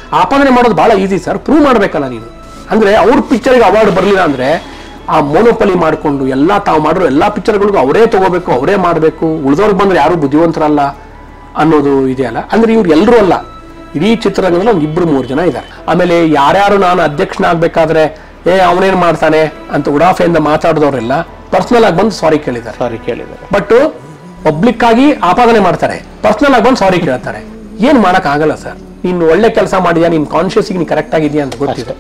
ಆಪಾದನೆ ಮಾಡೋದು ಬಹಳ ಈಸಿ ಸರ್ ಪ್ರೂವ್ ಮಾಡ್ಬೇಕಲ್ಲ ನೀನು ಅಂದ್ರೆ ಅವ್ರ ಪಿಕ್ಚರ್ಗೆ ಅವಾರ್ಡ್ ಬರಲಿಲ್ಲ ಅಂದ್ರೆ ಆ ಮೋನೋಪಲಿ ಮಾಡಿಕೊಂಡು ಎಲ್ಲ ತಾವು ಮಾಡಿರೋ ಎಲ್ಲ ಪಿಕ್ಚರ್ಗಳಿಗೂ ಅವರೇ ತಗೋಬೇಕು ಅವರೇ ಮಾಡಬೇಕು ಉಳಿದವ್ರಿಗೆ ಬಂದ್ರೆ ಯಾರು ಬುದ್ಧಿವಂತರಲ್ಲ ಅನ್ನೋದು ಇದೆಯಲ್ಲ ಅಂದ್ರೆ ಇವ್ರು ಎಲ್ಲರೂ ಅಲ್ಲ ಇಡೀ ಚಿತ್ರರಂಗದಲ್ಲಿ ಒಂದು ಇಬ್ರು ಮೂರು ಜನ ಇದ್ದಾರೆ ಆಮೇಲೆ ಯಾರ್ಯಾರು ನಾನು ಅಧ್ಯಕ್ಷನಾಗಬೇಕಾದ್ರೆ ಏ ಅವನೇನ್ ಮಾಡ್ತಾನೆ ಅಂತ ಉಡಾಫೆಯಿಂದ ಮಾತಾಡಿದವರೆಲ್ಲ ಪರ್ಸನಲ್ ಆಗಿ ಬಂದು ಸಾರಿ ಕೇಳಿದ್ದಾರೆ ಸಾರಿ ಕೇಳಿದ್ದಾರೆ ಬಟ್ ಪಬ್ಲಿಕ್ ಆಗಿ ಆಪಾದನೆ ಮಾಡ್ತಾರೆ ಪರ್ಸನಲ್ ಆಗಿ ಬಂದು ಸಾರಿ ಕೇಳ್ತಾರೆ ಏನ್ ಮಾಡಕ್ ಆಗಲ್ಲ ಸರ್ ನೀನು ಒಳ್ಳೆ ಕೆಲಸ ಮಾಡಿದ್ಯಾ ನಿನ್ ಕಾನ್ಶಿಯಸ್ ನೀನ್ ಕರೆಕ್ಟ್ ಆಗಿದ್ಯಾ ಅಂತ ಗೊತ್ತಿದೆ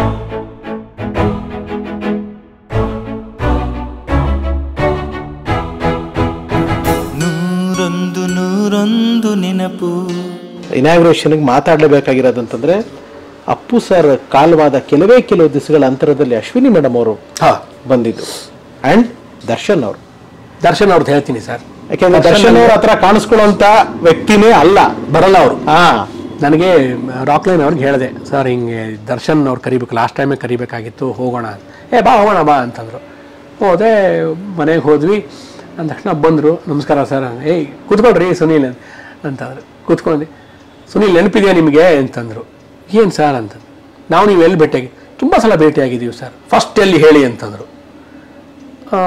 ನೂರೊಂದು ನೂರೊಂದು ನೆನಪು ಇನಾಗ್ರೇಷನ್ಗೆ ಮಾತಾಡಲೇಬೇಕಾಗಿರೋದಂತಂದ್ರೆ ಅಪ್ಪು ಸರ್ ಕಾಲವಾದ ಕೆಲವೇ ಕೆಲವು ದಿವಸಗಳ ಅಂತರದಲ್ಲಿ ಅಶ್ವಿನಿ ಮೇಡಮ್ ಅವರು ಹಾ ಬಂದಿದ್ದು ಅಂಡ್ ದರ್ಶನ್ ಅವರು ದರ್ಶನ್ ಅವ್ರದ್ದು ಹೇಳ್ತೀನಿ ಸರ್ ಯಾಕೆಂದ್ರೆ ದರ್ಶನ್ ಅವ್ರ ಹತ್ರ ಕಾಣಿಸ್ಕೊಳ್ಳುವಂತ ವ್ಯಕ್ತಿನೇ ಅಲ್ಲ ಬರಲ್ಲ ಅವರು ಹಾ ನನಗೆ ರಾಕ್ಲೈನ್ ಅವ್ರಿಗೆ ಹೇಳಿದೆ ಸರ್ ಹಿಂಗೆ ದರ್ಶನ್ ಅವ್ರು ಕರಿಬೇಕು ಲಾಸ್ಟ್ ಟೈಮೇ ಕರಿಬೇಕಾಗಿತ್ತು ಹೋಗೋಣ ಅಂತ. ಏ ಬಾ ಹೋಗೋಣ ಬಾ ಅಂತಂದರು ಹೋದೆ ಮನೆಗೆ ಹೋದ್ವಿ ಅಂದ ತಕ್ಷಣ ಬಂದರು ನಮಸ್ಕಾರ ಸರ್ ಏಯ್ ಕೂತ್ಕೊಳ್ರಿ ಸುನೀಲ್ ಅಂತ- ಅಂತಂದ್ರು ಕೂತ್ಕೊಂಡು ಸುನೀಲ್ ನೆನಪಿದೆಯಾ ನಿಮಗೆ ಅಂತಂದರು ಏನು ಸರ್ ಅಂತ ನಾವು ನೀವು ಎಲ್ಲಿ ಭೇಟಿಯಾಗಿ ತುಂಬ ಸಲ ಭೇಟಿಯಾಗಿದ್ದೀವಿ ಸರ್ ಫಸ್ಟ್ ಎಲ್ಲಿ ಹೇಳಿ ಅಂತಂದರು ಆ,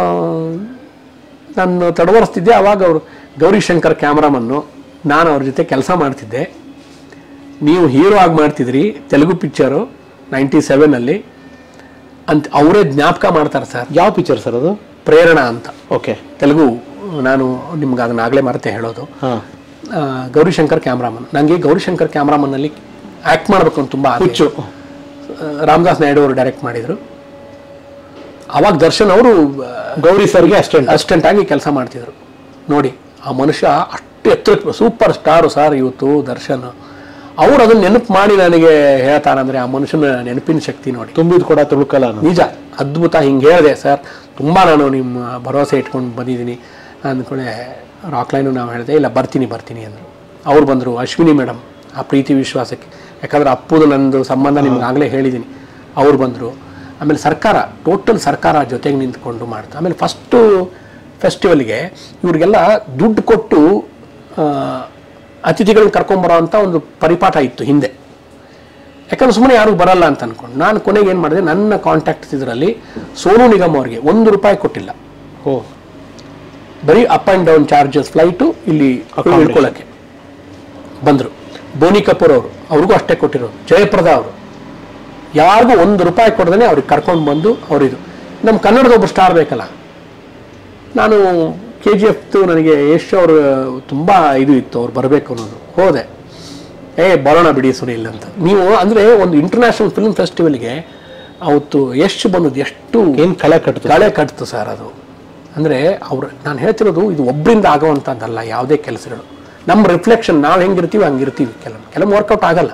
ನಾನು ತಡವರಿಸ್ತಿದ್ದೆ ಅವಾಗ ಅವರು ಗೌರಿಶಂಕರ್ ಕ್ಯಾಮ್ರಾಮನ್ನು ನಾನು ಅವ್ರ ಜೊತೆ ಕೆಲಸ ಮಾಡ್ತಿದ್ದೆ ನೀವು ಹೀರೋ ಆಗಿ ಮಾಡ್ತಿದ್ರಿ ತೆಲುಗು ಪಿಕ್ಚರು ನೈಂಟಿ ಸೆವೆನಲ್ಲಿ ಅಂತ ಅವರೇ ಜ್ಞಾಪಕ ಮಾಡ್ತಾರೆ ಸರ್ ಯಾವ ಪಿಕ್ಚರ್ ಸರ್ ಅದು ಪ್ರೇರಣಾ ಅಂತ ಓಕೆ ತೆಲುಗು ನಾನು ನಿಮ್ಗೆ ಅದನ್ನ ಆಗಲೇ ಮರೆತೆ ಹೇಳೋದು ಹಾ ಆ, ಗೌರಿಶಂಕರ್ ಕ್ಯಾಮ್ರಾಮನ್ ನನಗೆ ಗೌರಿಶಂಕರ್ ಕ್ಯಾಮ್ರಾಮನ್ನಲ್ಲಿ ಆ್ಯಕ್ಟ್ ಮಾಡಬೇಕು ಅಂತ ತುಂಬ ಆಸೆ. ಹುಚ್ಚು ಆ, ರಾಮದಾಸ್ ನಾಯ್ಡು ಅವರು ಡೈರೆಕ್ಟ್ ಮಾಡಿದರು ಅವಾಗ ದರ್ಶನ್ ಅವರು ಗೌರಿ ಸರ್ಗೆ ಅಷ್ಟೇ ಅಸಿಸ್ಟೆಂಟ್ ಆಗಿ ಕೆಲಸ ಮಾಡ್ತಿದ್ರು ನೋಡಿ ಆ ಮನುಷ್ಯ ಅಷ್ಟು ಎತ್ತರ ಸೂಪರ್ ಸ್ಟಾರು ಸರ್ ಇವತ್ತು ದರ್ಶನ್ ಅವ್ರು ಅದನ್ನ ನೆನಪು ಮಾಡಿ ನನಗೆ ಹೇಳ್ತಾರಂದ್ರೆ ಆ ಮನುಷ್ಯನ ನೆನಪಿನ ಶಕ್ತಿ ನೋಡಿ ತುಂಬಿದ್ ಕೂಡ ತುಳುಕಲ್ಲ ಅನ್ನೋದು. ನಿಜ ಅದ್ಭುತ ಹಿಂಗೆ ಹೇಳಿದೆ ಸರ್ ತುಂಬ ನಾನು ನಿಮ್ಮ ಭರವಸೆ ಇಟ್ಕೊಂಡು ಬಂದಿದ್ದೀನಿ ಅಂದ್ಕೊಳ್ಳೆ ರಾಕ್ಲೈನು ನಾವು ಹೇಳಿದೆ ಇಲ್ಲ ಬರ್ತೀನಿ ಬರ್ತೀನಿ ಅಂದರು ಅವ್ರು ಬಂದರು ಅಶ್ವಿನಿ ಮೇಡಮ್ ಆ ಪ್ರೀತಿ ವಿಶ್ವಾಸಕ್ಕೆ ಯಾಕಂದ್ರೆ ಅಪ್ಪುದು ನಂದು ಸಂಬಂಧ ನಿಮ್ಗೆ ಆಗಲೇ ಹೇಳಿದ್ದೀನಿ ಅವ್ರು ಬಂದರು ಆಮೇಲೆ ಸರ್ಕಾರ ಟೋಟಲ್ ಸರ್ಕಾರ ಜೊತೆಗೆ ನಿಂತ್ಕೊಂಡು ಮಾಡ್ತಾ ಆಮೇಲೆ ಫಸ್ಟು ಫೆಸ್ಟಿವಲ್ಗೆ ಇವ್ರಿಗೆಲ್ಲ ದುಡ್ಡು ಕೊಟ್ಟು ಆ, ಅತಿಥಿಗಳನ್ನ ಕರ್ಕೊಂಬರೋ ಅಂತ ಒಂದು ಪರಿಪಾಠ ಇತ್ತು ಹಿಂದೆ ಯಾಕಂದ್ರೆ ಸುಮ್ಮನೆ ಯಾರು ಬರಲ್ಲ ಅಂತ ಅನ್ಕೊಂಡು ನಾನು ಕೊನೆಗೆ ಏನು ಮಾಡಿದೆ ನನ್ನ ಕಾಂಟ್ಯಾಕ್ಟ್ಸ್ ಇದರಲ್ಲಿ ಸೋನು ನಿಗಮ್ ಅವ್ರಿಗೆ ಒಂದು ರೂಪಾಯಿ ಕೊಟ್ಟಿಲ್ಲ ಓ ಬರೀ up and down charges flight ಇಲ್ಲಿ Accommodation. ಇಳ್ಕೊಳ್ಳೋಕ್ಕೆ ಬಂದರು ಬೋನಿ ಕಪೂರ್ ಅವರು ಅವ್ರಿಗೂ ಅಷ್ಟೇ ಕೊಟ್ಟಿರೋದು ಜಯಪ್ರದಾ ಅವರು ಯಾರಿಗೂ ಒಂದು ರೂಪಾಯಿ ಕೊಡದೇ ಅವ್ರಿಗೆ ಕರ್ಕೊಂಡು ಬಂದು ಅವರಿದು ನಮ್ಮ ಕನ್ನಡದ ಒಬ್ಬರು ಸ್ಟಾರ್ ಬೇಕಲ್ಲ ನಾನು ಕೆ ಜಿ ಎಫ್ದು ನನಗೆ ಯಶ್ ಅವರು ತುಂಬ ಇದು ಇತ್ತು ಅವ್ರು ಬರಬೇಕು ಅನ್ನೋದು ಹೋದೆ ಏ ಬರೋಣ ಬಿಡಿ ಸುನಿಲ್ ಅಂತ ನೀವು ಅಂದರೆ ಒಂದು ಇಂಟರ್ನ್ಯಾಷನಲ್ ಫಿಲ್ಮ್ ಫೆಸ್ಟಿವಲ್ಗೆ ಅವತ್ತು ಯಶ್ ಬಂದದ್ದು ಎಷ್ಟು ಏನ್ ಕಳೆ ಕಟ್ತು ಕಳೆ ಕಟ್ತು ಸರ್ ಅದು ಅಂದರೆ ಅವ್ರು ನಾನು ಹೇಳ್ತಿರೋದು ಇದು ಒಬ್ಬರಿಂದ ಆಗೋವಂಥದ್ದಲ್ಲ ಯಾವುದೇ ಕೆಲಸಗಳು ನಮ್ಮ ರಿಫ್ಲೆಕ್ಷನ್ ನಾವು ಹೆಂಗಿರ್ತೀವಿ ಹಂಗಿರ್ತೀವಿ ಕೆಲವು ಕೆಲವು ವರ್ಕೌಟ್ ಆಗಲ್ಲ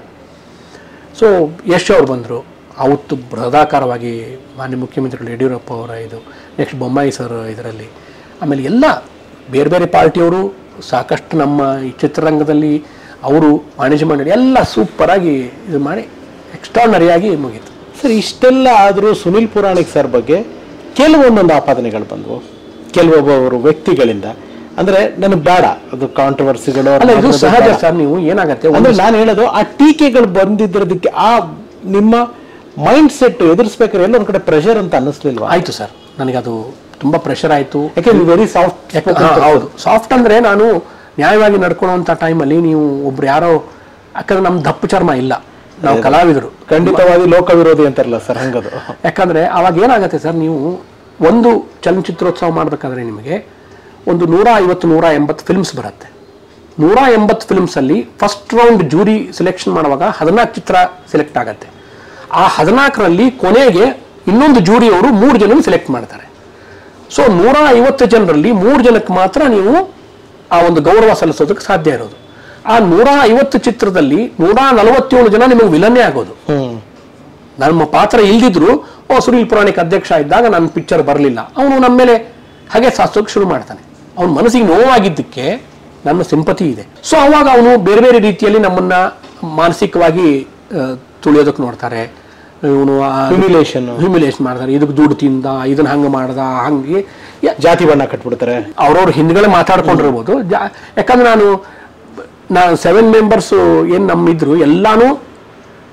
ಸೊ ಯಶ್ ಅವ್ರು ಬಂದರು ಅವತ್ತು ಬೃಹದಾಕಾರವಾಗಿ ಮಾನ್ಯ ಮುಖ್ಯಮಂತ್ರಿಗಳು ಯಡಿಯೂರಪ್ಪ ಅವರ ಇದು ನೆಕ್ಸ್ಟ್ ಬೊಮ್ಮಾಯಿ ಸರ್ ಇದರಲ್ಲಿ ಆಮೇಲೆ ಎಲ್ಲ ಬೇರೆ ಬೇರೆ ಪಾರ್ಟಿಯವರು ಸಾಕಷ್ಟು ನಮ್ಮ ಈ ಚಿತ್ರರಂಗದಲ್ಲಿ ಅವರು ವಾಣಿಜ್ಯ ಮಂಡಳಿ ಎಲ್ಲ ಸೂಪರಾಗಿ ಇದು ಮಾಡಿ ಎಕ್ಸ್ಟ್ರಾನರಿಯಾಗಿ ಮುಗೀತು ಸರ್ ಇಷ್ಟೆಲ್ಲ ಆದರೂ ಸುನಿಲ್ ಪುರಾಣಿಕ್ ಸರ್ ಬಗ್ಗೆ ಕೆಲವೊಂದೊಂದು ಆಪಾದನೆಗಳು ಬಂದವು ಕೆಲವೊಬ್ಬರು ವ್ಯಕ್ತಿಗಳಿಂದ ಅಂದ್ರೆ ನನಗೆ ಬೇಡ ಅದು ಕಾಂಟ್ರವರ್ಸಿಗಳು ಅಲ್ಲ ಇದು ಸಹಜ ಸರ್ ನೀವು ಏನಾಗತ್ತೆ ಒಂದು ಅಂದ್ರೆ ನಾನು ಹೇಳೋದು ಆ ಟೀಕೆಗಳು ಬಂದಿದ್ರದಕ್ಕೆ ಆ ನಿಮ್ಮ ಮೈಂಡ್ ಸೆಟ್ ಎದುರಿಸ್ಬೇಕಾದ್ರೆ ಎಲ್ಲ ಒಂದ್ ಕಡೆ ಪ್ರೆಷರ್ ಅಂತ ಅನ್ನಿಸ್ಲಿಲ್ವಾ ಆಯ್ತು ಸರ್ ನನಗೆ ಅದು ತುಂಬಾ ಪ್ರೆಷರ್ ಆಯ್ತು ಯಾಕೆ ನೀವು ವೆರಿ ಸಾಫ್ಟ್ ಯಾಕೆ- ಹಾ, ಹೌದು ಸಾಫ್ಟ್ ಅಂದ್ರೆ ನಾನು ನ್ಯಾಯವಾಗಿ ನಡ್ಕೊಳ್ಳುವಂಥ ಟೈಮಲ್ಲಿ ನೀವು ಒಬ್ರು ಯಾರೋ ಯಾಕಂದ್ರೆ ನಮ್ ದಪ್ಪು ಚರ್ಮ ಇಲ್ಲ ನಾವು ಕಲಾವಿದರು ಖಂಡಿತವಾದಿ ಲೋಕ ವಿರೋಧಿ ಅಂತಾರಲ್ಲ ಸರ್ ಹಂಗದು ಯಾಕಂದ್ರೆ ಅವಾಗ ಏನಾಗುತ್ತೆ ಸರ್ ನೀವು ಒಂದು ಚಲನಚಿತ್ರೋತ್ಸವ ಮಾಡಬೇಕಾದ್ರೆ ನಿಮಗೆ ಒಂದು ನೂರ ಐವತ್ತು ನೂರ ಎಂಬತ್ತು ಫಿಲ್ಮ್ಸ್ ಬರುತ್ತೆ ನೂರ ಎಂಬತ್ತು ಫಿಲ್ಮ್ಸ್ ಅಲ್ಲಿ ಫಸ್ಟ್ ರೌಂಡ್ ಜೂರಿ ಸೆಲೆಕ್ಷನ್ ಮಾಡುವಾಗ ಹದಿನಾಲ್ಕು ಚಿತ್ರ ಸೆಲೆಕ್ಟ್ ಆಗುತ್ತೆ ಆ ಹದಿನಾಲ್ಕರಲ್ಲಿ ಕೊನೆಗೆ ಇನ್ನೊಂದು ಜೂರಿಯವರು ಮೂರು ಜನ ಸೆಲೆಕ್ಟ್ ಮಾಡ್ತಾರೆ ಸೊ ನೂರ ಐವತ್ತು ಜನರಲ್ಲಿ ಮೂರು ಜನಕ್ಕೆ ಮಾತ್ರ ನೀವು ಆ ಒಂದು ಗೌರವ ಸಲ್ಲಿಸೋದಕ್ಕೆ ಸಾಧ್ಯ ಇರೋದು ಆ ನೂರ ಐವತ್ತು ಚಿತ್ರದಲ್ಲಿ ನೂರ ನಲವತ್ತೇಳು ಜನ ನಿಮಗೆ ವಿಲನ್ನೇ ಆಗೋದು ಹ್ಮ್ ನಮ್ಮ ಪಾತ್ರ ಇಲ್ದಿದ್ರು ಓ ಸುನೀಲ್ ಪುರಾಣಿಕ್ ಅಧ್ಯಕ್ಷ ಇದ್ದಾಗ ನನ್ನ ಪಿಕ್ಚರ್ ಬರಲಿಲ್ಲ ಅವನು ನಮ್ಮ ಮೇಲೆ ಹಾಗೆ ಸಾಸೋಕೆ ಶುರು ಮಾಡ್ತಾನೆ ಅವನ ಮನಸ್ಸಿಗೆ ನೋವಾಗಿದ್ದಕ್ಕೆ ನನ್ನ ಸಿಂಪತಿ ಇದೆ ಸೊ ಅವಾಗ ಅವನು ಬೇರೆ ಬೇರೆ ರೀತಿಯಲ್ಲಿ ನಮ್ಮನ್ನ ಮಾನಸಿಕವಾಗಿ ಆ, ತುಳಿಯೋದಕ್ಕೆ ನೋಡ್ತಾರೆ ಇವನು Humiliation. ಹ್ಯೂಮಿಲೇಷನ್ ಮಾಡ್ತಾರೆ ಇದಕ್ಕೆ ದುಡ್ಡು ತಿಂದ ಇದನ್ನ ಹಂಗೆ ಮಾಡ್ದ ಹಂಗೆ ಯ- ಜಾತಿ ಬಣ್ಣ ಕಟ್ಬಿಡ್ತಾರೆ ಅವ್ರವ್ರ ಹಿಂದ್ಗಡೆ ಮಾತಾಡ್ಕೊಂಡಿರ್ಬೋದು ಜಾ- ಯಾಕಂದ್ರೆ ನಾನು ನಾನು ಸೆವೆನ್ ಮೆಂಬರ್ಸು ಏನು ನಮ್ಮಿದ್ರು ಎಲ್ಲಾನು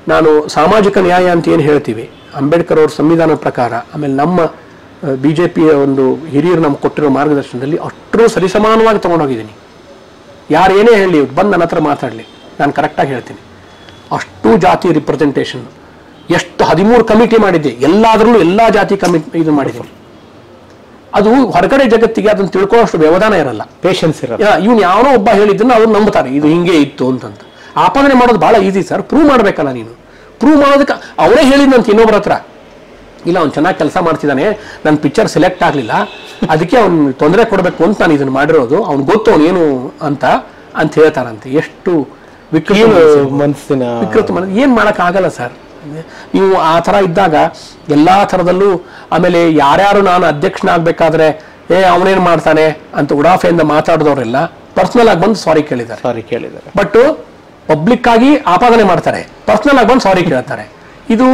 ನಾನು ಸಾಮಾಜಿಕ ನ್ಯಾಯ ಅಂತ ಏನು ಹೇಳ್ತೀವಿ ಅಂಬೇಡ್ಕರ್ ಅವ್ರ ಸಂವಿಧಾನದ ಪ್ರಕಾರ ಆಮೇಲೆ ನಮ್ಮ ಬಿ ಜೆ ಪಿಯ ಒಂದು ಹಿರಿಯರು ನಮ್ಗೆ ಕೊಟ್ಟಿರೋ ಮಾರ್ಗದರ್ಶನದಲ್ಲಿ ಅಷ್ಟರೂ ಸರಿಸಮಾನವಾಗಿ ತೊಗೊಂಡೋಗಿದ್ದೀನಿ ಯಾರು ಏನೇ ಹೇಳಿ ಬಂದು ನನ್ನ ಹತ್ರ ಮಾತಾಡಲಿ ನಾನು ಕರೆಕ್ಟಾಗಿ ಹೇಳ್ತೀನಿ ಅಷ್ಟು ಜಾತಿ ರಿಪ್ರೆಸೆಂಟೇಷನ್ ಎಷ್ಟು ಹದಿಮೂರು ಕಮಿಟಿ ಮಾಡಿದ್ದೆ ಎಲ್ಲಾದ್ರಲ್ಲೂ ಎಲ್ಲ ಜಾತಿ ಕಮಿಟಿ ಇದು ಮಾಡಿದ್ದೀನಿ ಅದು ಹೊರಗಡೆ ಜಗತ್ತಿಗೆ ಅದನ್ನು ತಿಳ್ಕೊಳ್ಳೋಷ್ಟು ವ್ಯವಧಾನ ಇರಲ್ಲ ಪೇಷನ್ಸ್ ಇರಲ್ಲ ಇವನು ಯಾವನೋ ಒಬ್ಬ ಹೇಳಿದ್ದನ್ನ ಅವ್ರು ನಂಬ್ತಾರೆ ಇದು ಹಿಂಗೆ ಇತ್ತು ಅಂತಂತ ಆಪಾದನೆ ಮಾಡೋದು ಬಹಳ ಈಸಿ ಸರ್ ಪ್ರೂವ್ ಮಾಡಬೇಕಲ್ಲ ನೀನು ಪ್ರೂವ್ ಮಾಡೋದಕ್ಕೆ ಅವರೇ ಹೇಳಿದ್ನಂತ ಇನ್ನೊಬ್ಬರ ಹತ್ರ ಇಲ್ಲ ಅವ್ನು ಚೆನ್ನಾಗಿ ಕೆಲಸ ಮಾಡ್ತಿದ್ದಾನೆ ನನ್ನ ಪಿಕ್ಚರ್ ಸೆಲೆಕ್ಟ್ ಆಗಲಿಲ್ಲ ಅದಕ್ಕೆ ಅವ್ನು ತೊಂದರೆ ಕೊಡಬೇಕು ಅಂತ ನಾನು ಇದನ್ನು ಮಾಡಿರೋದು ಅವ್ನು ಗೊತ್ತು ಅವ್ನು ಏನು ಅಂತ ಅಂತ ಹೇಳ್ತಾರಂತೆ ಎಷ್ಟು ವಿಕೃತ ಏನು ಮನಸ್ಸು. ಮನಸ್ಸಿನ ವಿಕೃತ ಮನಸ್ಸು ಏನು ಮಾಡೋಕ್ಕಾಗಲ್ಲ ಸರ್ ನೀವು ಆ ಥರ ಇದ್ದಾಗ ಎಲ್ಲ ಥರದಲ್ಲೂ ಆಮೇಲೆ ಯಾರ್ಯಾರು ನಾನು ಅಧ್ಯಕ್ಷನಾಗಬೇಕಾದ್ರೆ ಏ ಅವನೇನು ಮಾಡ್ತಾನೆ ಅಂತ ಉಡಾಫೆಯಿಂದ ಮಾತಾಡಿದವರೆಲ್ಲ ಪರ್ಸ್ನಲ್ ಆಗಿ ಬಂದು ಸಾರಿ ಕೇಳಿದ್ದಾರೆ ಸಾರಿ ಕೇಳಿದ್ದಾರೆ ಬಟ್ ಪಬ್ಲಿಕ್ ಆಗಿ ಆಪಾದನೆ ಮಾಡ್ತಾರೆ ಪರ್ಸ್ನಲ್ ಆಗಿ ಬಂದು ಸಾರಿ ಕೇಳ್ತಾರೆ ಇದು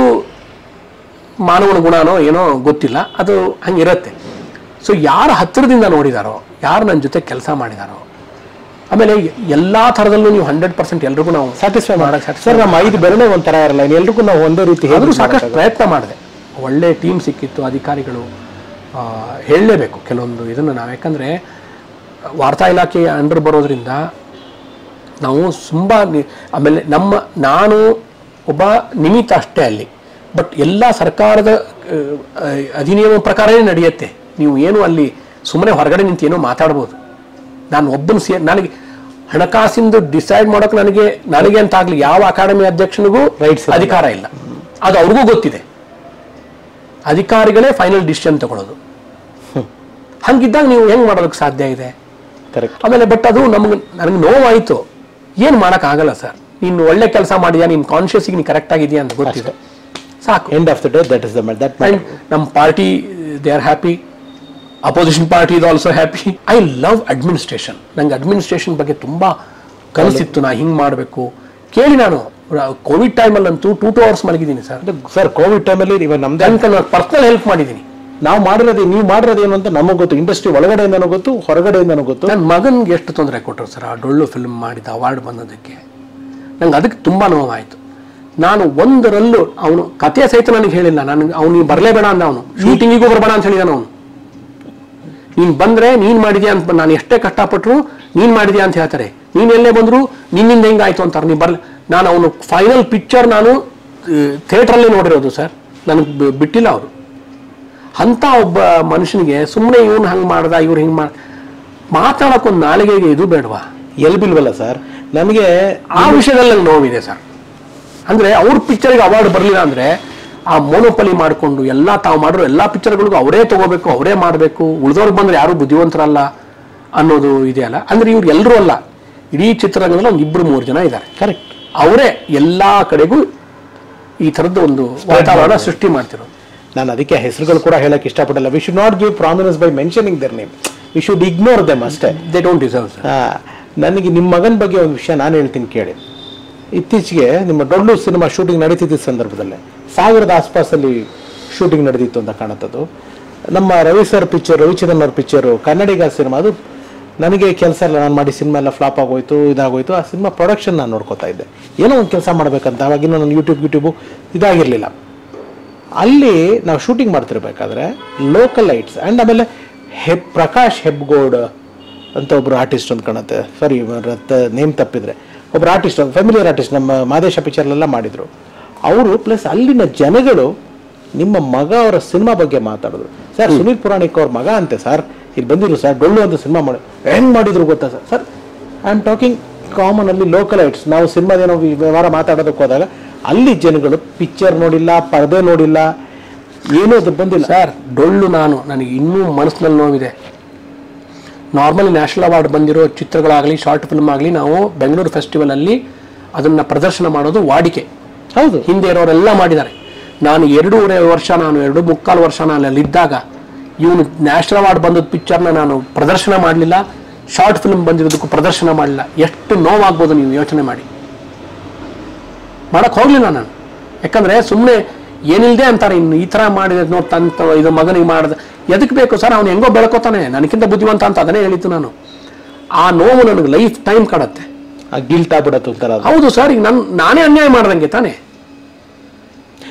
ಮಾನವನ ಗುಣನೋ ಏನೋ ಗೊತ್ತಿಲ್ಲ ಅದು ಹಂಗಿರುತ್ತೆ ಸೊ ಯಾರು ಹತ್ತಿರದಿಂದ ನೋಡಿದಾರೋ ಯಾರು ನನ್ನ ಜೊತೆ ಕೆಲಸ ಮಾಡಿದಾರೋ ಆಮೇಲೆ ಎಲ್ಲ ಥರದಲ್ಲೂ ನೀವು ಹಂಡ್ರೆಡ್ ಪರ್ಸೆಂಟ್ ಎಲ್ರಿಗೂ ನಾವು ಸ್ಯಾಟಿಸ್ಫೈ ಮಾಡಕ್ ಮಾಡಕ್ ಸರ್ ನಮ್ಮ ಐದು ಬೆರಳೆ ಒಂಥರ ಇರಲ್ಲ ಎಲ್ರಿಗೂ ನಾವು ಒಂದೇ ರೀತಿ ಆದರೂ ಹೇಗೆ ಸಾಕಷ್ಟು ಪ್ರಯತ್ನ ಮಾಡಿದೆ ಒಳ್ಳೆ ಟೀಮ್ ಸಿಕ್ಕಿತ್ತು ಅಧಿಕಾರಿಗಳು ಆ, ಹೇಳಲೇಬೇಕು ಕೆಲವೊಂದು ಇದನ್ನು ನಾವು ಯಾಕಂದರೆ ವಾರ್ತಾ ಇಲಾಖೆಯ ಅಂಡರ್ ಬರೋದ್ರಿಂದ ನಾವು ತುಂಬ ಆಮೇಲೆ ನಮ್ಮ ನಾನು ಒಬ್ಬ ನಿಮಿತ್ತ ಅಷ್ಟೇ ಅಲ್ಲಿ ಬಟ್ ಎಲ್ಲ ಸರ್ಕಾರದ ಆ, ಅಧಿನಿಯಮ ಪ್ರಕಾರನೇ ನಡೆಯುತ್ತೆ ನೀವು ಏನು ಅಲ್ಲಿ ಸುಮ್ಮನೆ ಹೊರಗಡೆ ನಿಂತು ಏನೋ ಮಾತಾಡ್ಬೋದು ನಾನು ಒಬ್ಬನ ಸೇ ನನಗೆ ಹಣಕಾಸಿಂದು ಡಿಸೈಡ್ ಮಾಡೋಕೆ ನನಗೆ ನನಗೆ ಅಂತ ಆಗ್ಲಿ ಯಾವ ಅಕಾಡೆಮಿ ಅಧ್ಯಕ್ಷನಿಗೂ Rights ಇಲ್ಲ. ಅಧಿಕಾರ ಇಲ್ಲ ಅದು ಅವ್ರಿಗೂ ಗೊತ್ತಿದೆ ಅಧಿಕಾರಿಗಳೇ ಫೈನಲ್ ಡಿಸಿಷನ್ ತಗೊಳ್ಳೋದು ಹಂಗಿದ್ದಾಗ ನೀವು ಹೆಂಗ್ ಮಾಡೋದಕ್ಕೆ ಸಾಧ್ಯ ಇದೆ ಕರೆಕ್ಟ್ ಆಮೇಲೆ ಬಟ್ ಅದು ನಮ್ಗೆ ನನಗೆ ನೋವಾಯಿತು ಏನು ಮಾಡೋಕ್ಕಾಗಲ್ಲ ಸರ್ ನೀನು ಒಳ್ಳೆ ಕೆಲಸ ಮಾಡಿದ್ಯಾ ನೀನು ಕಾನ್ಷಿಯಸ್ಗೆ ನೀನು ಕರೆಕ್ಟ್ ಆಗಿದೆಯಾ ಅಂತ ಗೊತ್ತಿದೆ ಸಾಕು end of the day that is the that and ನಮ್ಮ party they are happy opposition party is also happy I love administration ನಂಗೆ ಅಡ್ಮಿನಿಸ್ಟ್ರೇಷನ್ ಬಗ್ಗೆ ತುಂಬಾ ಕನಸಿತ್ತು ನಾ ಹಿಂಗೆ ಮಾಡಬೇಕು ಕೇಳಿ ನಾನು ಕೋವಿಡ್ ಟೈಮಲ್ಲಂತೂ ಟೂ ಟೂ ಅವರ್ಸ್ ಮಲಗಿದ್ದೀನಿ ಸರ್ ಸರ್ ಕೋವಿಡ್ ಟೈಮಲ್ಲಿ ಇವಾಗ ನಮ್ದೇ ಅದಕ್ಕೆ ನಾನು ಪರ್ಸನಲ್ ಹೆಲ್ಪ್ ಮಾಡಿದ್ದೀನಿ ನಾವು ಮಾಡಿರೋದು ನೀವು ಮಾಡಿರೋದು ಏನು ಅಂತ ನಮಗೆ ಗೊತ್ತು ಇಂಡಸ್ಟ್ರಿ ಒಳಗಡೆಯಿಂದನೂ ಗೊತ್ತು ಹೊರಗಡೆಯಿಂದನೂ ಗೊತ್ತು ನನ್ನ ಮಗನಿಗೆ ಎಷ್ಟು ತೊಂದರೆ ಕೊಟ್ಟರು ಸರ್ ಆ ಡೊಳ್ಳು ಫಿಲ್ಮ್ ಮಾಡಿದ ಅವಾರ್ಡ್ ಬಂದದಕ್ಕೆ ನಂಗೆ ಅದಕ್ಕೆ ತುಂಬ ನೋವಾಯಿತು ನಾನು ಒಂದರಲ್ಲೂ ಅವನು ಕಥೆ ಸಹಿತ ನನಗೆ ಹೇಳಿಲ್ಲ ನನಗೆ ಅವನು ಬರಲೇಬೇಡ ಅಂದ ಅವನು ಶೂಟಿಂಗಿಗೂ ಬರಬೇಡ ಅಂತ ಹೇಳಿದಾನ ಅವನು ನೀನು ಬಂದರೆ ನೀನು ಮಾಡಿದ್ಯಾ ಅಂತ ನಾನು ಎಷ್ಟೇ ಕಷ್ಟಪಟ್ಟರು ನೀನು ಮಾಡಿದ್ಯಾ ಅಂತ ಹೇಳ್ತಾರೆ ನೀನು ಎಲ್ಲೇ ಬಂದರೂ ನಿನ್ನಿಂದ ಹೆಂಗಾಯ್ತು ಅಂತಾರೆ ನೀನು ಬರಲಿ ನಾನು ಅವನು ಫೈನಲ್ ಪಿಕ್ಚರ್ ನಾನು ಥಿಯೇಟ್ರಲ್ಲೇ ನೋಡಿರೋದು ಸರ್ ನನಗೆ ಬಿ- ಬಿಟ್ಟಿಲ್ಲ ಅವರು ಅಂಥ ಒಬ್ಬ ಮನುಷ್ಯನಿಗೆ ಸುಮ್ಮನೆ ಇವನು ಹಂಗೆ ಮಾಡ್ದ ಇವ್ರು ಹಿಂಗೆ ಮಾಡ್ ಮಾತಾಡೋಕ್ಕೊಂದು ನಾಲಿಗೆಗೆ ಇದು ಬೇಡವಾ ಎಲ್ ಬಿಲ್ವಲ್ಲ ಸರ್ ನನಗೆ ಆ ವಿಷಯದಲ್ಲಿ ನಂಗೆ ನೋವಿದೆ ಸರ್ ಅಂದರೆ ಅವ್ರ ಪಿಕ್ಚರ್ಗೆ ಅವಾರ್ಡ್ ಬರಲಿಲ್ಲ ಅಂದರೆ ಆ ಮೋನೋಪಲಿ ಮಾಡಿಕೊಂಡು ಎಲ್ಲ ತಾವು ಮಾಡಿರೋ ಎಲ್ಲ ಪಿಕ್ಚರ್ಗಳಿಗೂ ಅವರೇ ತಗೋಬೇಕು ಅವರೇ ಮಾಡಬೇಕು ಉಳಿದವ್ರಿಗೆ ಬಂದರೆ ಯಾರೂ ಬುದ್ಧಿವಂತರಲ್ಲ ಅನ್ನೋದು ಇದೆಯಲ್ಲ ಅಂದರೆ ಇವ್ರು ಎಲ್ಲರೂ ಅಲ್ಲ ಇಡೀ ಚಿತ್ರರಂಗದಲ್ಲಿ ಒಂದು ಇಬ್ಬರು ಮೂರು ಜನ ಇದ್ದಾರೆ ಕರೆಕ್ಟ್ ಅವರೇ ಎಲ್ಲ ಕಡೆಗೂ ಈ ಥರದ್ದು ಒಂದು ವಾತಾವರಣ ಸೃಷ್ಟಿ ಮಾಡ್ತಿರೋದು ನಾನು ಅದಕ್ಕೆ ಹೆಸರುಗಳು ಕೂಡ ಹೇಳಕ್ ಇಷ್ಟಪಡಲ್ಲ we should not give prominence by mentioning their name we should ignore them ಅಷ್ಟೇ ದೇ ಡೋಂಟ್ ಡಿಸರ್ವ್ ಸರ್ ಆ, ನನಗೆ ನಿಮ್ಮ ಮಗನ ಬಗ್ಗೆ ಒಂದು ವಿಷಯ ನಾನು ಹೇಳ್ತೀನಿ ಕೇಳಿ ಇತ್ತೀಚೆಗೆ ನಿಮ್ಮ ಡೊಳ್ಳು ಸಿನಿಮಾ ಶೂಟಿಂಗ್ ನಡೀತಿದ್ದ ಸಂದರ್ಭದಲ್ಲೇ ಸಾವಿರದ ಆಸ್ಪಾಸಲ್ಲಿ ಶೂಟಿಂಗ್ ನಡೆದಿತ್ತು ಅಂತ ಕಾಣುತ್ತದು ನಮ್ಮ ರವಿ ಸರ್ ಪಿಕ್ಚರ್ ರವಿಚಂದ್ರನ್ ಅವ್ರ ಪಿಕ್ಚರು ಕನ್ನಡಿಗ ಸಿನಿಮಾ ಅದು ನನಗೆ ಕೆಲಸ ಎಲ್ಲ ನಾನು ಮಾಡಿ ಸಿನಿಮಾ ಎಲ್ಲ ಫ್ಲಾಪ್ ಆಗೋಯ್ತು ಇದಾಗೋಯ್ತು ಆ ಸಿನಿಮಾ ಪ್ರೊಡಕ್ಷನ್ ನಾನು ನೋಡ್ಕೋತಾ ಇದ್ದೆ ಏನೋ ಒಂದು ಕೆಲಸ ಮಾಡ್ಬೇಕಂತ ಅವಾಗಿನ ನನ್ನ ಯೂಟ್ಯೂಬ್ ಯೂಟ್ಯೂಬು ಇದಾಗಿರಲಿಲ್ಲ ಅಲ್ಲಿ ನಾವು ಶೂಟಿಂಗ್ ಮಾಡ್ತಿರ್ಬೇಕಾದ್ರೆ ಲೋಕಲ್ ಲೈಟ್ಸ್ ಆ್ಯಂಡ್ ಆಮೇಲೆ ಹೆಬ್ ಪ್ರಕಾಶ್ ಹೆಬ್ಗೋಡ್ ಅಂತ ಒಬ್ರು ಆರ್ಟಿಸ್ಟ್ ಅಂತ ಕಾಣುತ್ತೆ ಸಾರಿ ನೇಮ್ ತಪ್ಪಿದ್ರೆ ಒಬ್ರು ಆರ್ಟಿಸ್ಟ್ ಫೆಮಿಲಿಯರ್ ಆರ್ಟಿಸ್ಟ್ ನಮ್ಮ ಮಾದೇಶ ಪಿಕ್ಚರ್ಲೆಲ್ಲ ಮಾಡಿದ್ರು ಅವರು ಪ್ಲಸ್ ಅಲ್ಲಿನ ಜನಗಳು ನಿಮ್ಮ ಮಗ ಅವರ ಸಿನಿಮಾ ಬಗ್ಗೆ ಮಾತಾಡಿದ್ರು ಸರ್ ಸುನೀಲ್ ಪುರಾಣಿಕ್ ಅವ್ರ ಮಗ ಅಂತೆ ಸರ್ ಇಲ್ಲಿ ಬಂದಿದ್ರು ಸರ್ ಡೊಳ್ಳು ಅಂತ ಸಿನಿಮಾ ಮಾಡಿ ಹೆಂಗ್ ಮಾಡಿದ್ರು ಗೊತ್ತಾ sir sir I am talking common ಅಲ್ಲಿ ಲೋಕಲ್ ಐಟ್ಸ್ ನಾವು ಸಿನಿಮಾದೇನೋ ವ್ಯವಹಾರ ಮಾತಾಡೋದಕ್ಕೆ ಹೋದಾಗ ಅಲ್ಲಿ ಜನಗಳು ಪಿಕ್ಚರ್ ನೋಡಿಲ್ಲ ಪರದೆ ನೋಡಿಲ್ಲ ಏನೂ ಅದು ಬಂದಿಲ್ಲ ಸರ್ ಡೊಳ್ಳು ನಾನು ನನಗೆ ಇನ್ನೂ ಮನಸ್ಸಿನಲ್ಲಿ ನೋವಿದೆ ನಾರ್ಮಲಿ ನ್ಯಾಷನಲ್ ಅವಾರ್ಡ್ ಬಂದಿರೋ ಚಿತ್ರಗಳಾಗಲಿ ಶಾರ್ಟ್ ಫಿಲ್ಮ್ ಆಗಲಿ ನಾವು ಬೆಂಗಳೂರು ಫೆಸ್ಟಿವಲಲ್ಲಿ ಅದನ್ನು ಪ್ರದರ್ಶನ ಮಾಡೋದು ವಾಡಿಕೆ ಹೌದು ಹಿಂದೆ ಇರೋರೆಲ್ಲ ಮಾಡಿದ್ದಾರೆ ನಾನು ಎರಡೂವರೆ ವರ್ಷ ನಾನು ಎರಡು ಮುಕ್ಕಾಲು ವರ್ಷ ನಾನು ಅಲ್ಲಿದ್ದಾಗ ಇವನು ನ್ಯಾಷನಲ್ ಅವಾರ್ಡ್ ಬಂದದ ಪಿಕ್ಚರ್ನ ನಾನು ಪ್ರದರ್ಶನ ಮಾಡಲಿಲ್ಲ ಶಾರ್ಟ್ ಫಿಲ್ಮ್ ಬಂದಿರೋದಕ್ಕೂ ಪ್ರದರ್ಶನ ಮಾಡಲಿಲ್ಲ ಎಷ್ಟು ನೋವಾಗ್ಬೋದು ನೀವು ಯೋಚನೆ ಮಾಡಿ ಮಾಡಕ್ ಹೋಗ್ಲಿಲ್ಲ ನಾನು ಯಾಕಂದ್ರೆ ಸುಮ್ಮನೆ ಏನಿಲ್ಲದೆ ಅಂತಾರೆ ಇನ್ನು ಈ ಥರ ಮಾಡಿದೆ ನೋಡಿ ತಂತ ಇದು ಮಗನಿಗೆ ಮಾಡಿದೆ ಎದಕ್ಕೆ ಬೇಕು ಸರ್ ಅವ್ನು ಹೆಂಗೋ ಬೆಳ್ಕೋತಾನೆ ನನಗಿಂತ ಬುದ್ಧಿವಂತ ಅಂತ ಅದನ್ನೇ ಹೇಳಿದ್ದು ನಾನು ಆ ನೋವು ನನಗೆ ಲೈಫ್ ಟೈಮ್ ಕಾಡತ್ತೆ ಆ ಗಿಲ್ಟ್ ಆಗ್ಬಿಡತ್ತೆ ಒಂಥರ ಅದು. ಹೌದು ಸರ್ ಈಗ ನನ್ ನಾನೇ ಅನ್ಯಾಯ ಮಾಡ್ದಂಗೆ ತಾನೆ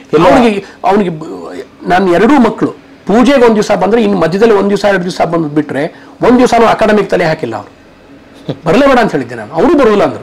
ಎಲ್ಲೋ ಅವನಿಗೆ ಅವನಿಗೆ ನಾನು ಎರಡೂ ಮಕ್ಕಳು ಪೂಜೆಗೆ ಒಂದು ದಿವಸ ಬಂದ್ರೆ ಇನ್ನು ಮಧ್ಯದಲ್ಲಿ ಒಂದು ದಿವಸ ಎರಡು ದಿವಸ ಬಂದು ಬಿಟ್ರೆ ಒಂದು ದಿವಸನೂ ಅಕಾಡೆಮಿಕ್ ತಲೆ ಹಾಕಿಲ್ಲ ಅವರು ಬರಲೇಬೇಡ ಅಂತ ಹೇಳಿದ್ದೆ ನಾನು ಅವರು ಬರೋಲ್ಲ ಅಂದರು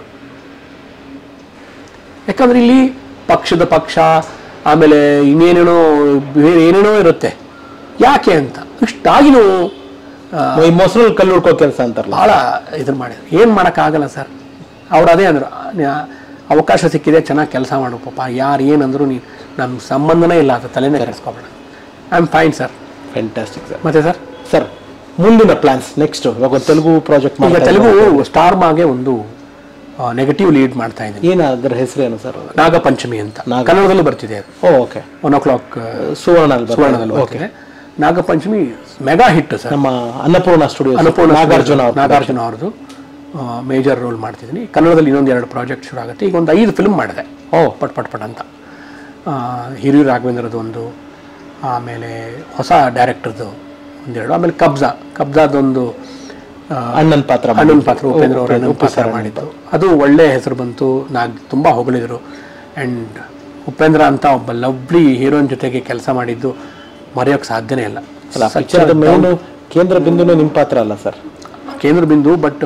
ಯಾಕಂದ್ರೆ ಇಲ್ಲಿ ಪಕ್ಷದ ಪಕ್ಷ ಆಮೇಲೆ ಇನ್ನೇನೇನೋ ಬೇರೆ ಏನೇನೋ ಇರುತ್ತೆ ಯಾಕೆ ಅಂತ ಇಷ್ಟಾಗಿನೂ ಆ, ಈ ಮೊಸರಲ್ಲಿ ಕಲ್ಲು ಹುಡ್ಕೋ ಕೆಲಸ ಅಂತಾರಲ್ಲ ಭಾಳ ಇದನ್ನ ಮಾಡಿದ್ರು ಏನು ಮಾಡೋಕ್ಕಾಗಲ್ಲ ಸರ್ ಅವ್ರು ಅದೇ ಅಂದರು ನ್ಯಾ- ಅವಕಾಶ ಸಿಕ್ಕಿದೆ ಚೆನ್ನಾಗಿ ಕೆಲಸ ಮಾಡು ಪಾಪ ಯಾರು ಏನಂದ್ರು ನೀನು ನಮ್ಮ ಸಂಬಂಧನೇ ಇಲ್ಲ ಅದು ತಲೆನೇ ಕೆಡಿಸ್ಕೊಬೇಡ I am fine sir fantastic sir ಮತ್ತೆ ಸರ್ ಸರ್ ಮುಂದಿನ ಪ್ಲಾನ್ಸ್ ನೆಕ್ಸ್ಟ್ ಇವಾಗ ಒಂದು ತೆಲುಗು ಪ್ರಾಜೆಕ್ಟ್ ಈಗ ತೆಲುಗು ಸ್ಟಾರ್ ಮಾಗೆ ಒಂದು ನೆಗೆಟಿವ್ ಲೀಡ್ ಮಾಡ್ತಾ ಇದ್ದೀನಿ ಏನು ಅದರ ಹೆಸರೇನು ಸರ್ ನಾಗಪಂಚಮಿ ಅಂತ ನಾಗ- ಕನ್ನಡದಲ್ಲೂ ಬರ್ತಿದೆ ಅದು oh okay one o'clock Suvarna ಅಲ್ಲಿ ಬರ್ತದೆ. ಸುವರ್ಣದಲ್ಲಿ ಓಕೆ ಬರ್ತಿದೆ ನಾಗಪಂಚಮಿ ಮೆಗಾ ಹಿಟ್ ಸರ್ ನಮ್ಮ ಅನ್ನಪೂರ್ಣ ಸ್ಟುಡಿಯೋ ಅನ್ನಪೂರ್ಣ ನಾಗಾರ್ಜುನ ಅವರು ನಾಗಾರ್ಜುನ ಅವ್ರದ್ದು ಮೇಜರ್ ರೋಲ್ ಮಾಡ್ತಿದ್ದೀನಿ ಕನ್ನಡದಲ್ಲಿ ಇನ್ನೊಂದು ಎರಡು ಪ್ರಾಜೆಕ್ಟ್ ಶುರು ಆಗುತ್ತೆ ಈಗ ಒಂದು ಐದು ಫಿಲ್ಮ್ ಮಾಡಿದೆ ಓ ಪಟ್ ಪಟ್ ಪಟ್ ಅಂತ ಆ, ಹಿರಿಯೂರು ರಾಘವೇಂದ್ರದ್ದು ಒಂದು ಆಮೇಲೆ ಹೊಸ ಡೈರೆಕ್ಟರ್ದು ಒಂದೆರಡು ಆಮೇಲೆ ಕಬ್ಜಾ ಕಬ್ಜಾದೊಂದು ಆ, ಅಣ್ಣನ ಪಾತ್ರ ಮಾಡಿ. ಅಣ್ಣನ ಪಾತ್ರ ಉಪೇಂದ್ರ ಅವರ ಅಣ್ಣನ ಉಪ್ಪು ಪಾತ್ರ ಸರ್ ಮಾಡಿದ್ದು ಅದು ಒಳ್ಳೆ ಹೆಸರು ಬಂತು ನಾಗ್ ತುಂಬ ಹೊಗಳಿದ್ರು ಆ್ಯಂಡ್ ಉಪೇಂದ್ರ ಅಂತ ಒಬ್ಬ ಲವ್ಲಿ ಹೀರೋಯಿನ್ ಜೊತೆಗೆ ಕೆಲಸ ಮಾಡಿದ್ದು ಮರೆಯೋಕ್ಕೆ ಸಾಧ್ಯನೇ ಇಲ್ಲ ಅಲ್ಲ Such a ಪಿಕ್ಚರ್ದ ಮೇನು down- ಕೇಂದ್ರ ಬಿಂದುನು ನಿಮ್ಮ ಪಾತ್ರ ಅಲ್ಲ ಸರ್ ಕೇಂದ್ರ ಬಿಂದು ಬಟ್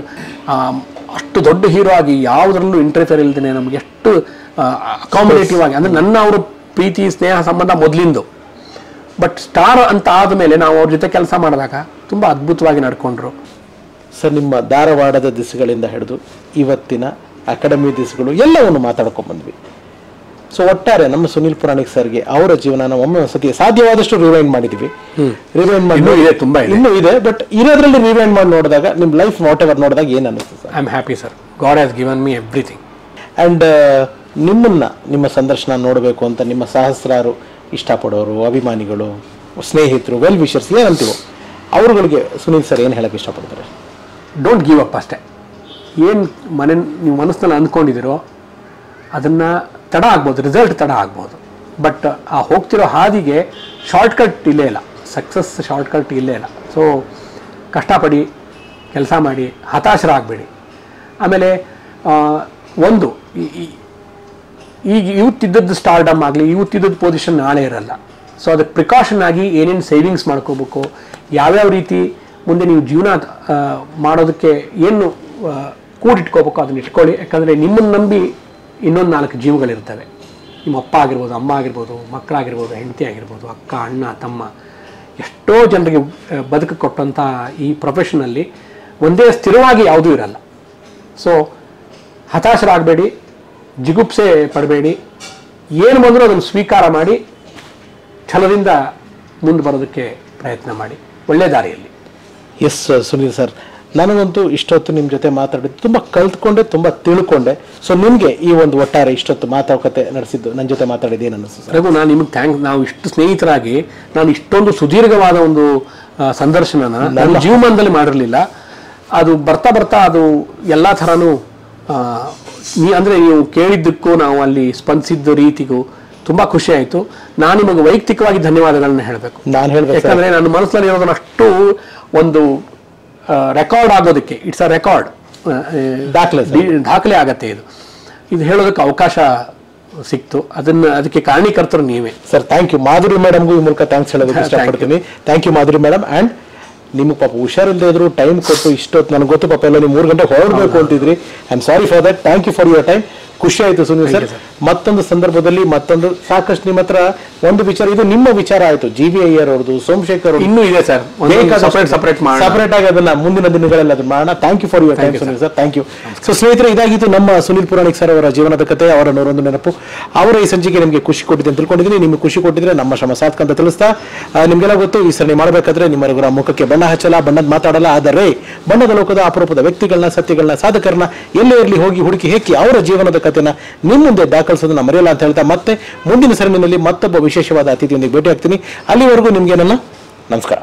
ಅಷ್ಟು ದೊಡ್ಡ ಹೀರೋ ಆಗಿ ಯಾವುದರಲ್ಲೂ ಇಂಟರ್ಫಿಯರ್ ಇಲ್ದೇನೆ ನಮ್ಗೆ ಎಷ್ಟು ಅಕಾಮಿಡೇಟಿವ್ ಆಗಿ ಅಂದ್ರೆ ನನ್ನ ಅವರು ಪ್ರೀತಿ ಸ್ನೇಹ ಸಂಬಂಧ ಮೊದಲಿಂದು ಬಟ್ ಸ್ಟಾರ್ ಅಂತ ಆದಮೇಲೆ ನಾವು ಅವ್ರ ಜೊತೆ ಕೆಲಸ ಮಾಡಿದಾಗ ತುಂಬ ಅದ್ಭುತವಾಗಿ ನಡ್ಕೊಂಡ್ರು ಸರ್ ನಿಮ್ಮ ಧಾರವಾಡದ ದಿಸಗಳಿಂದ ಹಿಡಿದು ಇವತ್ತಿನ ಅಕಾಡೆಮಿ ದಿಸಗಳು ಎಲ್ಲವನ್ನು ಮಾತಾಡ್ಕೊಂಡು ಬಂದ್ವಿ ಸೊ ಒಟ್ಟಾರೆ ನಮ್ಮ ಸುನಿಲ್ ಪುರಾಣಿಕ್ ಸರ್ಗೆ ಅವರ ಜೀವನನ ಒಮ್ಮೆ ಒಂದ್ಸತಿ ಸಾಧ್ಯವಾದಷ್ಟು ರಿವೈಂಡ್ ಮಾಡಿದ್ವಿ ರಿವೈಂಡ್ ಮಾಡಿ ಇನ್ನೂ ಇದೆ, ತುಂಬಾ ಇದೆ. ಇನ್ನೂ ಇದೆ ಬಟ್ ಇರೋದ್ರಲ್ಲಿ ರಿವೈಂಡ್ ಮಾಡಿ ನೋಡಿದಾಗ ನಿಮ್ಮ ಲೈಫ್ ವಾಟ್ ಎವರ್ ನೋಡಿದಾಗ ಏನು ಅನಿಸ್ತು sir I am happy sir god has given me everything and ನಿಮ್ಮನ್ನ ನಿಮ್ಮ ಸಂದರ್ಶನ ನೋಡಬೇಕು ಅಂತ ನಿಮ್ಮ ಸಹಸ್ರಾರು ಇಷ್ಟಪಡೋರು ಅಭಿಮಾನಿಗಳು ಸ್ನೇಹಿತರು ವೆಲ್ ವಿಷರ್ಸ್ ಏನಂತೀವೋ ಅವ್ರುಗಳಿಗೆ ಸುನೀಲ್ ಸರ್ ಏನು ಹೇಳಕ್ಕೆ ಇಷ್ಟಪಡ್ತಾರೆ ಡೋಂಟ್ ಗಿವ್ ಅಪ್ ಅಷ್ಟೇ ಏನು ಮನೆ ನೀವು ಮನಸ್ಸಿನಲ್ಲಿ ಅಂದ್ಕೊಂಡಿದ್ದೀರೋ ಅದನ್ನು ತಡ ಆಗ್ಬೋದು ರಿಸಲ್ಟ್ ತಡ ಆಗ್ಬೋದು ಬಟ್ ಆ ಹೋಗ್ತಿರೋ ಹಾದಿಗೆ ಶಾರ್ಟ್ಕಟ್ ಇಲ್ಲೇ ಇಲ್ಲ ಸಕ್ಸಸ್ ಶಾರ್ಟ್ಕಟ್ ಇಲ್ಲೇ ಇಲ್ಲ ಸೊ ಕಷ್ಟಪಡಿ ಕೆಲಸ ಮಾಡಿ ಹತಾಶರಾಗಬೇಡಿ ಆಮೇಲೆ ಆ, ಒಂದು ಈ- ಈ- ಈಗ ಇವತ್ತಿದ್ದದ್ದು ಸ್ಟಾರ್ಡಮ್ ಆಗಲಿ ಇವತ್ತಿದ್ದದ್ದು ಪೊಸಿಷನ್ ನಾಳೆ ಇರಲ್ಲ ಸೊ ಅದಕ್ಕೆ ಪ್ರಿಕಾಷನ್ ಆಗಿ ಏನೇನು ಸೇವಿಂಗ್ಸ್ ಮಾಡ್ಕೋಬೇಕು ಯಾವ್ಯಾವ ರೀತಿ ಮುಂದೆ ನೀವು ಜೀವನ ಆ, ಮಾಡೋದಕ್ಕೆ ಏನು ಆ, ಕೂಡಿಟ್ಕೋಬೇಕು ಅದನ್ನ ಇಟ್ಕೊಳ್ಳಿ ಯಾಕಂದರೆ ನಿಮ್ಮನ್ನು ನಂಬಿ ಇನ್ನೊಂದು ನಾಲ್ಕು ಜೀವಗಳಿರ್ತವೆ ನಿಮ್ಮ ಅಪ್ಪ ಆಗಿರ್ಬೋದು ಅಮ್ಮ ಆಗಿರ್ಬೋದು ಮಕ್ಕಳಾಗಿರ್ಬೋದು ಹೆಂಡತಿ ಆಗಿರ್ಬೋದು ಅಕ್ಕ ಅಣ್ಣ ತಮ್ಮ ಎಷ್ಟೋ ಜನರಿಗೆ ಆ, ಬದುಕು ಕೊಟ್ಟಂಥ ಈ ಪ್ರೊಫೆಷನಲ್ಲಿ ಒಂದೇ ಸ್ಥಿರವಾಗಿ ಯಾವುದೂ ಇರಲ್ಲ ಸೊ ಹತಾಶರಾಗಬೇಡಿ ಜಿಗುಪ್ಸೆ ಪಡಬೇಡಿ ಏನು ಬಂದರೂ ಅದನ್ನು ಸ್ವೀಕಾರ ಮಾಡಿ ಛಲದಿಂದ ಮುಂದೆ ಬರೋದಕ್ಕೆ ಪ್ರಯತ್ನ ಮಾಡಿ ಒಳ್ಳೆ ದಾರಿಯಲ್ಲಿ ಎಸ್ ಸುನೀಲ್ ಸರ್ ನನಗಂತೂ ಇಷ್ಟೊತ್ತು ನಿಮ್ಮ ಜೊತೆ ಮಾತಾಡಿದ್ದು ತುಂಬ ಕಲ್ತ್ಕೊಂಡೆ ತುಂಬ ತಿಳ್ಕೊಂಡೆ ಸೊ ನಿಮಗೆ ಈ ಒಂದು ಒಟ್ಟಾರೆ ಇಷ್ಟೊತ್ತು ಮಾತುಕತೆ ನಡೆಸಿದ್ದು ನನ್ನ ಜೊತೆ ಮಾತಾಡಿದ್ದು ಏನು ಅನ್ನಿಸ್ತು ಸರ್ ರಘು ನಾನು ನಿಮಗೆ ಥ್ಯಾಂಕ್ ನಾವು ಇಷ್ಟು ಸ್ನೇಹಿತರಾಗಿ ನಾನು ಇಷ್ಟೊಂದು ಸುದೀರ್ಘವಾದ ಒಂದು ಆ, ಸಂದರ್ಶನನ ನನ್ನ ಜೀವಮಾನದಲ್ಲಿ ಮಾಡಿರಲಿಲ್ಲ ಅದು ಬರ್ತಾ ಬರ್ತಾ ಅದು ಎಲ್ಲ ಥರನೂ ಆ, ನೀ ಅಂದರೆ ನೀವು ಕೇಳಿದ್ದಕ್ಕೂ ನಾವು ಅಲ್ಲಿ ಸ್ಪಂದಿಸಿದ್ದ ರೀತಿಗೂ ತುಂಬ ಖುಷಿ ಆಯಿತು ನಾನು ನಿಮಗೆ ವೈಯಕ್ತಿಕವಾಗಿ ಧನ್ಯವಾದಗಳನ್ನ ಹೇಳಬೇಕು ನಾನು ಹೇಳ್ಬೇಕು ಸರ್ ಯಾಕಂದ್ರೆ ನನ್ನ ಮನಸ್ಸಲ್ಲಿ ಇರೋದನ್ನ ಅಷ್ಟು ಒಂದು ರೆಕಾರ್ಡ್ ಆಗೋದಕ್ಕೆ ಇಟ್ಸ್ ಅ ರೆಕಾರ್ಡ್ ದಾಖಲೆ ಸರ್. ದಾಖಲೆ ಆಗತ್ತೆ ಇದು ಇದು ಹೇಳೋದಕ್ಕೆ ಅವಕಾಶ ಸಿಕ್ತು ಅದನ್ನ ಅದಕ್ಕೆ ಕಾರಣೀಕರ್ತರು ನೀವೇ ಸರ್ ಥ್ಯಾಂಕ್ ಯು ಮಾಧುರಿ ಮೇಡಮ್ಗೂ ಈ ಮೂಲಕ ಥ್ಯಾಂಕ್ಸ್ ಹೇಳೋದಕ್ಕೆ Thank you. ಇಷ್ಟಪಡ್ತೀನಿ thank you Madhuri madam and ನಿಮಗೆ ಪಾಪ ಹುಷಾರಿಲ್ಲದೆ ಇದ್ರು ಟೈಮ್ ಕೊಟ್ಟು ಇಷ್ಟೊತ್ತು ನನಗೆ ಗೊತ್ತು ಪಾಪ ಎಲ್ಲ ನೀವು ಮೂರು ಗಂಟೆ ಹೊರಡಬೇಕು ಅಂತಿದ್ರಿ I am sorry for that thank you for your time ಖುಷಿ ಆಯಿತು ಸುನೀಲ್ ಸರ್ ಮತ್ತೊಂದು ಸಂದರ್ಭದಲ್ಲಿ ಮತ್ತೊಂದು ಸಾಕಷ್ಟು ನಿಮ್ಮ ಹತ್ರ ಒಂದು ವಿಚಾರ ಇದು ನಿಮ್ಮ ವಿಚಾರ ಆಯಿತು ಜಿ ವಿ ಅಯ್ಯರ್ ಅವ್ರದ್ದು ಸೋಮಶೇಖರ್ ಅವ್ರದ್ದು ಇನ್ನೂ ಇದೆ ಸರ್ ಸಪರೇಟ್ ಸಪರೇಟ್ ಮಾಡಿ ಸಪರೇಟ್ ಆಗಿ ಅದನ್ನ ಮುಂದಿನ ದಿನಗಳಲ್ಲಿ ಅದನ್ನ ಮಾಡೋಣ thank you for your time Sunil sir thank you so ಸ್ನೇಹಿತರೆ ಇದಾಗಿತ್ತು ನಮ್ಮ ಸುನೀಲ್ ಪುರಾಣಿಕ್ ಸರ್ ಅವರ ಜೀವನದ ಕಥೆ ಅವರ ನೂರೊಂದು ನೆನಪು ಅವರ ಈ ಸಂಚಿಕೆ ನಿಮಗೆ ಖುಷಿ ಕೊಟ್ಟಿದೆ ಅಂತ ತಿಳ್ಕೊಂಡಿದ್ದೀನಿ ನಿಮಗೆ ಖುಷಿ ಕೊಟ್ಟಿದ್ರೆ ನಮ್ಮ ಶ್ರಮ ಸಾರ್ಥಕ ಅಂತ ತಿಳಿಸ್ತಾ ಆ, ನಿಮ್ಗೆಲ್ಲ ಗೊತ್ತು ಈ ಸರಣಿ ಮಾಡಬೇಕಾದ್ರೆ ನಿಮ್ಮ ರಘುರ ಮುಖಕ್ಕೆ ಬಣ್ಣ ಹಚ್ಚಲ್ಲ ಬಣ್ಣದ ಮಾತಾಡಲ್ಲ ಆದರೆ ಬಣ್ಣದ ಲೋಕದ ಅಪರೂಪದ ವ್ಯಕ್ತಿಗಳನ್ನ ಸತ್ಯಗಳನ್ನ ಸಾಧಕರನ್ನ ಎಲ್ಲೇ ಇರಲಿ ಹೋಗಿ ಹುಡುಕಿ ಹೇಕಿ ಅವರ ಜೀವನದ ಕಥೆನ ನಿಮ್ಮ ಮುಂದೆ ದಾಖಲಿಸೋದನ್ನ ಮರೆಯಲ್ಲ ಅಂತ ಹೇಳ್ತಾ ಮತ್ತೆ ಮುಂದಿನ ಸರಣಿನಲ್ಲಿ ಮತ್ತೊಬ್ಬ ವಿಶೇಷವಾದ ಅತಿಥಿಯೊಂದಿಗೆ ಭೇಟಿ ಆಗ್ತೀನಿ ಅಲ್ಲಿವರೆಗೂ ನಿಮಗೆ ನನ್ನ ನಮಸ್ಕಾರ